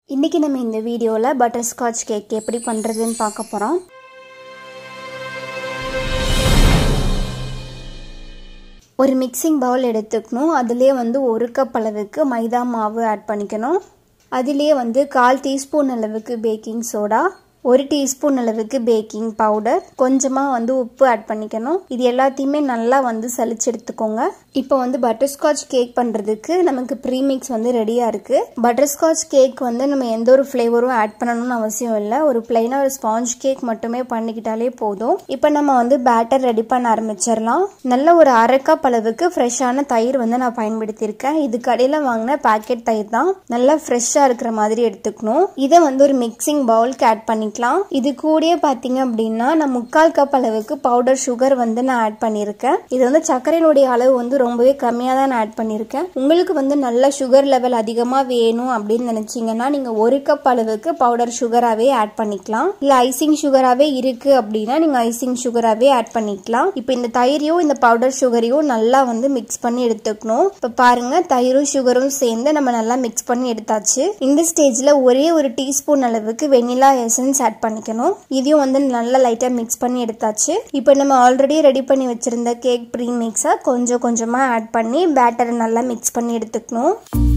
இன்றைக்கி நம்ம இந்த வீடியோவில் பட்டர்ஸ்காட்ச் கேக் எப்படி பண்ணுறதுன்னு பார்க்க போகிறோம் ஒரு மிக்சிங் பவுல் எடுத்துக்கணும் அதிலே வந்து ஒரு கப் அளவுக்கு மைதா மாவு ஆட் பண்ணிக்கணும் அதிலே வந்து கால் டீஸ்பூன் அளவுக்கு பேக்கிங் சோடா ஒரு டீஸ்பூன் அளவுக்கு பேக்கிங் பவுடர் கொஞ்சமாக வந்து உப்பு ஆட் பண்ணிக்கணும் இது எல்லாத்தையுமே நல்லா வந்து சலிச்சு எடுத்துக்கோங்க இப்போ வந்து பட்டர்ஸ்காட்ச் கேக் பண்ணுறதுக்கு நமக்கு ப்ரீமிக்ஸ் வந்து ரெடியாக இருக்குது பட்டர்ஸ்காட்ச் கேக் வந்து நம்ம எந்த ஒரு ஃப்ளேவரும் ஆட் பண்ணணும்னு அவசியம் இல்லை ஒரு பிளைனாக ஒரு ஸ்பாஞ்ச் கேக் மட்டுமே பண்ணிக்கிட்டாலே போதும் இப்போ நம்ம வந்து பேட்டர் ரெடி பண்ண ஆரம்பிச்சிடலாம் நல்ல ஒரு அரை கப் அளவுக்கு ஃப்ரெஷ்ஷான தயிர் வந்து நான் பயன்படுத்தியிருக்கேன் இது கடையில் வாங்கின பேக்கெட் தயிர் தான் நல்லா ஃப்ரெஷ்ஷாக இருக்கிற மாதிரி எடுத்துக்கணும் இதை வந்து ஒரு மிக்சிங் பவுலுக்கு ஆட் பண்ணிக்கலாம் இது கூடயே பார்த்தீங்க அப்படின்னா நான் முக்கால் கப் அளவுக்கு பவுடர் சுகர் வந்து நான் ஆட் பண்ணியிருக்கேன் இது வந்து சர்க்கரையினுடைய அளவு வந்து ரொம்பவே கம்மியாக தான் நான் ஆட் பண்ணியிருக்கேன் உங்களுக்கு வந்து நல்ல சுகர் லெவல் அதிகமாக வேணும் அப்படின்னு நினச்சிங்கன்னா நீங்கள் ஒரு கப் அளவுக்கு பவுடர் சுகராகவே ஆட் பண்ணிக்கலாம் இல்லை ஐசிங் சுகராகவே இருக்குது அப்படின்னா நீங்கள் ஐசிங் சுகராகவே ஆட் பண்ணிக்கலாம் இப்போ இந்த தயிரையும் இந்த பவுடர் சுகரையும் நல்லா வந்து மிக்ஸ் பண்ணி எடுத்துக்கணும் இப்போ பாருங்க தயிரும் சுகரும் சேர்ந்து நம்ம நல்லா மிக்ஸ் பண்ணி எடுத்தாச்சு இந்த ஸ்டேஜில் ஒரே ஒரு டீஸ்பூன் அளவுக்கு வெனிலா எசன்ஸ் ஆட் பண்ணிக்கணும் இதையும் வந்து நல்லா லைட்டாக மிக்ஸ் பண்ணி எடுத்தாச்சு இப்போ நம்ம ஆல்ரெடி ரெடி பண்ணி வச்சிருந்த கேக் ப்ரீ மிக்ஸை கொஞ்சம் கொஞ்சமாக ஆட் பண்ணி பேட்டரை நல்லா மிக்ஸ் பண்ணி எடுத்துக்கணும்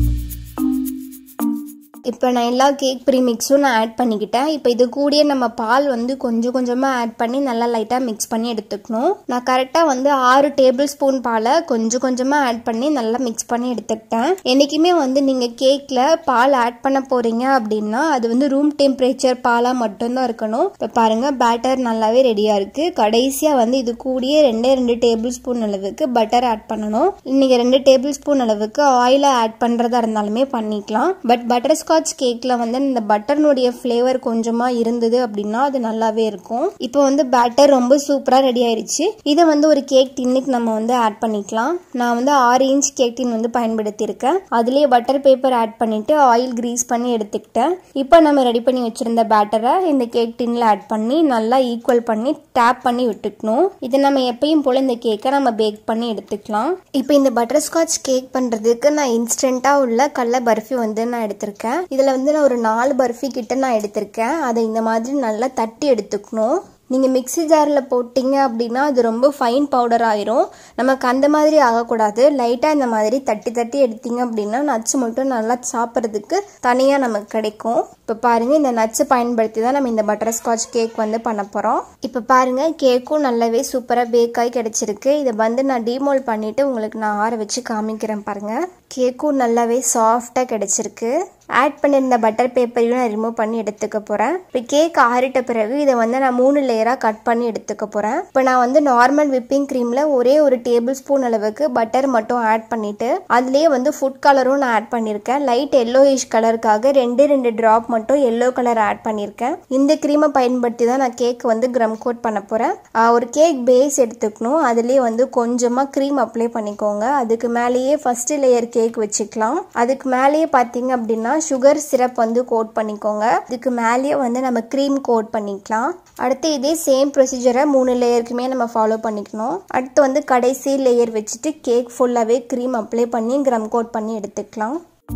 இப்போ நான் எல்லா கேக் ப்ரீமிக்ஸும் நான் ஆட் பண்ணிக்கிட்டேன் இப்போ இது கூடயே நம்ம பால் வந்து கொஞ்சம் கொஞ்சமாக ஆட் பண்ணி நல்லா லைட்டாக மிக்ஸ் பண்ணி எடுத்துக்கணும் நான் கரெக்டாக வந்து ஆறு டேபிள் ஸ்பூன் பாலை கொஞ்சம் கொஞ்சமாக ஆட் பண்ணி நல்லா மிக்ஸ் பண்ணி எடுத்துக்கிட்டேன் என்றைக்குமே வந்து நீங்கள் கேக்கில் பால் ஆட் பண்ண போகிறீங்க அப்படின்னா அது வந்து ரூம் டெம்பரேச்சர் பாலாக மட்டும்தான் இருக்கணும் இப்போ பாருங்கள் பேட்டர் நல்லாவே ரெடியாக இருக்குது கடைசியாக வந்து இது கூடயே ரெண்டே ரெண்டு டேபிள் ஸ்பூன் அளவுக்கு பட்டர் ஆட் பண்ணணும் நீங்கள் ரெண்டு டேபிள் ஸ்பூன் அளவுக்கு ஆயிலை ஆட் பண்ணுறதா இருந்தாலுமே பண்ணிக்கலாம் பட் பட்டர் ஸ்காட்ச் கேக்கில் வந்து இந்த பட்டர்னுடைய ஃப்ளேவர் கொஞ்சமாக இருந்தது அப்படின்னா அது நல்லாவே இருக்கும் இப்போ வந்து பேட்டர் ரொம்ப சூப்பராக ரெடி ஆயிடுச்சு இதை வந்து ஒரு கேக் டின்னுக்கு நம்ம வந்து ஆட் பண்ணிக்கலாம் நான் வந்து ஆறு இன்ச் கேக் டின் வந்து பயன்படுத்தியிருக்கேன் அதுலேயே பட்டர் பேப்பர் ஆட் பண்ணிட்டு ஆயில் கிரீஸ் பண்ணி எடுத்துக்கிட்டேன் இப்போ நம்ம ரெடி பண்ணி வச்சிருந்த பேட்டரை இந்த கேக் டின்ல ஆட் பண்ணி நல்லா ஈக்குவல் பண்ணி டேப் பண்ணி விட்டுக்கணும் இதை நம்ம எப்பயும் போல இந்த கேக்கை நம்ம பேக் பண்ணி எடுத்துக்கலாம் இப்போ இந்த பட்டர் ஸ்காட்ச் கேக் பண்ணுறதுக்கு நான் இன்ஸ்டண்ட்டாக உள்ள கடல பர்ஃபி வந்து நான் எடுத்திருக்கேன் இதில் வந்து நான் ஒரு நாலு பர்ஃபி கிட்ட நான் எடுத்திருக்கேன் அதை இந்த மாதிரி நல்லா தட்டி எடுத்துக்கணும் நீங்கள் மிக்சி ஜாரில் போட்டிங்க அப்படின்னா அது ரொம்ப ஃபைன் பவுடர் ஆயிரும் நமக்கு அந்த மாதிரி ஆகக்கூடாது லைட்டாக இந்த மாதிரி தட்டி தட்டி எடுத்தீங்க அப்படின்னா நட்ஸ் மட்டும் நல்லா சாப்பிட்றதுக்கு தனியாக நமக்கு கிடைக்கும் இப்போ பாருங்கள் இந்த நட்ஸை பயன்படுத்தி தான் நம்ம இந்த பட்டர் ஸ்காட்ச் கேக் வந்து பண்ண போகிறோம் இப்போ பாருங்கள் கேக்கும் நல்லாவே சூப்பராக பேக் ஆகி கிடச்சிருக்கு இதை வந்து நான் டீமோல் பண்ணிவிட்டு உங்களுக்கு நான் ஆற வச்சு காமிக்கிறேன் பாருங்கள் கேக்கும் நல்லாவே சாஃப்டாக கிடச்சிருக்கு ஆட் பண்ணியிருந்த பட்டர் பேப்பரையும் நான் ரிமூவ் பண்ணி எடுத்துக்க போகிறேன் இப்போ கேக் ஆறிட்ட பிறகு இதை வந்து நான் மூணு லேயராக கட் பண்ணி எடுத்துக்க போகிறேன் இப்போ நான் வந்து நார்மல் விப்பிங் க்ரீமில் ஒரே ஒரு டேபிள் ஸ்பூன் அளவுக்கு பட்டர் மட்டும் ஆட் பண்ணிவிட்டு அதுலேயே வந்து ஃபுட் கலரும் நான் ஆட் பண்ணியிருக்கேன் லைட் எல்லோயிஷ் கலருக்காக ரெண்டு ரெண்டு ட்ராப் மட்டும் எல்லோ கலர் ஆட் பண்ணியிருக்கேன் இந்த க்ரீமை பயன்படுத்தி தான் நான் கேக் வந்து க்ரம் கோட் பண்ண போகிறேன் ஒரு கேக் பேஸ் எடுத்துக்கணும் அதுலேயே வந்து கொஞ்சமாக க்ரீம் அப்ளை பண்ணிக்கோங்க அதுக்கு மேலேயே ஃபர்ஸ்ட் லேயர் கேக் வச்சுக்கலாம் அதுக்கு மேலேயே பார்த்தீங்க அப்படின்னா சுகர் சிரப் வந்து கோட் பண்ணிக்கோங்க இதுக்கு மேலேயே வந்து நம்ம க்ரீம் கோட் பண்ணிக்கலாம் அடுத்து இதே சேம் ப்ரொசீஜரை மூணு லேயருக்குமே நம்ம ஃபாலோ பண்ணிக்கணும் அடுத்து வந்து கடைசி லேயர் வச்சுட்டு கேக் ஃபுல்லாகவே க்ரீம் அப்ளை பண்ணி க்ரம் கோட் பண்ணி எடுத்துக்கலாம்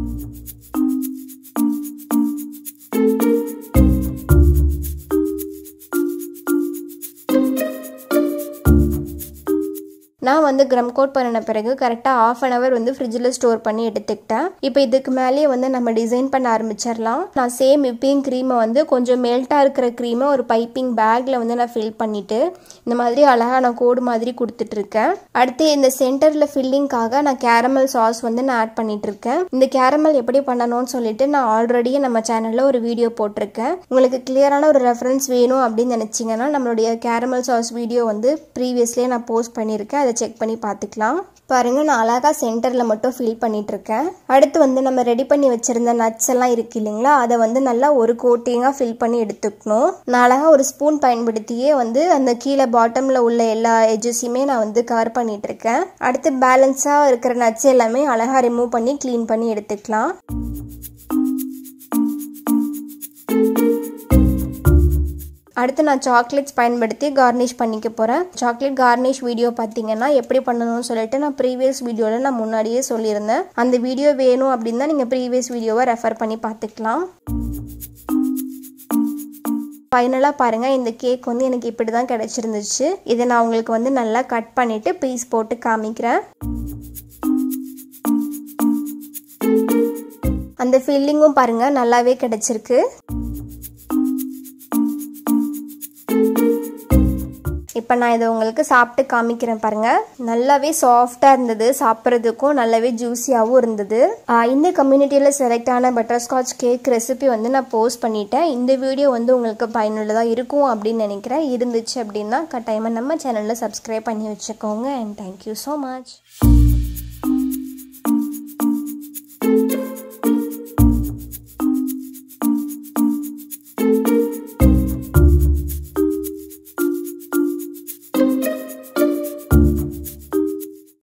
நான் வந்து க்ரம் கோட் பண்ணின பிறகு கரெக்டாக ஆஃப் அன் ஹவர் வந்து ஃப்ரிட்ஜில் ஸ்டோர் பண்ணி எடுத்துக்கிட்டேன் இப்போ இதுக்கு மேலேயே வந்து நம்ம டிசைன் பண்ண ஆரம்பிச்சிடலாம் நான் சேம் விப்பிங் க்ரீமை வந்து கொஞ்சம் மெல்ட்டாக இருக்கிற க்ரீமை ஒரு பைப்பிங் பேக்கில் வந்து நான் ஃபில் பண்ணிவிட்டு இந்த மாதிரி அழகாக நான் கோடு மாதிரி கொடுத்துட்ருக்கேன் அடுத்து இந்த சென்டரில் ஃபில்லிங்காக நான் கேரமல் சாஸ் வந்து நான் ஆட் பண்ணிகிட்ருக்கேன் இந்த கேரமல் எப்படி பண்ணணும்னு சொல்லிட்டு நான் ஆல்ரெடியே நம்ம சேனலில் ஒரு வீடியோ போட்டிருக்கேன் உங்களுக்கு கிளியரான ஒரு ரெஃபரன்ஸ் வேணும் அப்படின்னு நினச்சிங்கன்னா நம்மளுடைய கேரமல் சாஸ் வீடியோ வந்து ப்ரீவியஸ்லேயே நான் போஸ்ட் பண்ணியிருக்கேன் அதை செக் பண்ணி பார்த்துக்கலாம் பாருங்க நான் அழகாக சென்டரில் மட்டும் ஃபில் பண்ணிட்டு இருக்கேன் அடுத்து வந்து நம்ம ரெடி பண்ணி வச்சிருந்த நட்ஸ் எல்லாம் இருக்கு இல்லைங்களா அதை வந்து நல்லா ஒரு கோட்டிங்காக ஃபில் பண்ணி எடுத்துக்கணும் நான் அழகாக ஒரு ஸ்பூன் பயன்படுத்தியே வந்து அந்த கீழே பாட்டமில் உள்ள எல்லா எஜஸையுமே நான் வந்து கவர் பண்ணிட்டு இருக்கேன் அடுத்து பேலன்ஸாக இருக்கிற நட்ஸ் எல்லாமே அழகாக ரிமூவ் பண்ணி க்ளீன் பண்ணி எடுத்துக்கலாம் அடுத்து நான் சாக்லேட்ஸ் பயன்படுத்தி கார்னிஷ் பண்ணிக்க போகிறேன் சாக்லேட் கார்னிஷ் வீடியோ பார்த்தீங்கன்னா எப்படி பண்ணணும்னு சொல்லிட்டு நான் ப்ரீவியஸ் வீடியோவில் நான் முன்னாடியே சொல்லியிருந்தேன் அந்த வீடியோ வேணும் அப்படின்னா நீங்கள் ப்ரீவியஸ் வீடியோவை ரெஃபர் பண்ணி பார்த்துக்கலாம் ஃபைனலாக பாருங்கள் இந்த கேக் வந்து எனக்கு இப்படி தான் கிடச்சிருந்துச்சு இதை நான் உங்களுக்கு வந்து நல்லா கட் பண்ணிவிட்டு பீஸ் போட்டு காமிக்கிறேன் அந்த ஃபில்லிங்கும் பாருங்கள் நல்லாவே கிடச்சிருக்கு இப்போ நான் இதை உங்களுக்கு சாப்பிட்டு காமிக்கிறேன் பாருங்க நல்லாவே சாஃப்டாக இருந்தது சாப்பிட்றதுக்கும் நல்லாவே ஜூஸியாகவும் இருந்தது இந்த கம்யூனிட்டியில் செலக்ட் ஆன பட்டர்ஸ்காட்ச் கேக் ரெசிபி வந்து நான் போஸ்ட் பண்ணிட்டேன் இந்த வீடியோ வந்து உங்களுக்கு பயனுள்ளதாக இருக்கும் அப்படின்னு நினைக்கிறேன் இருந்துச்சு அப்படின்னா கட்டாயமாக நம்ம சேனலில் சப்ஸ்கிரைப் பண்ணி வச்சுக்கோங்க அண்ட் தேங்க்யூ ஸோ மச்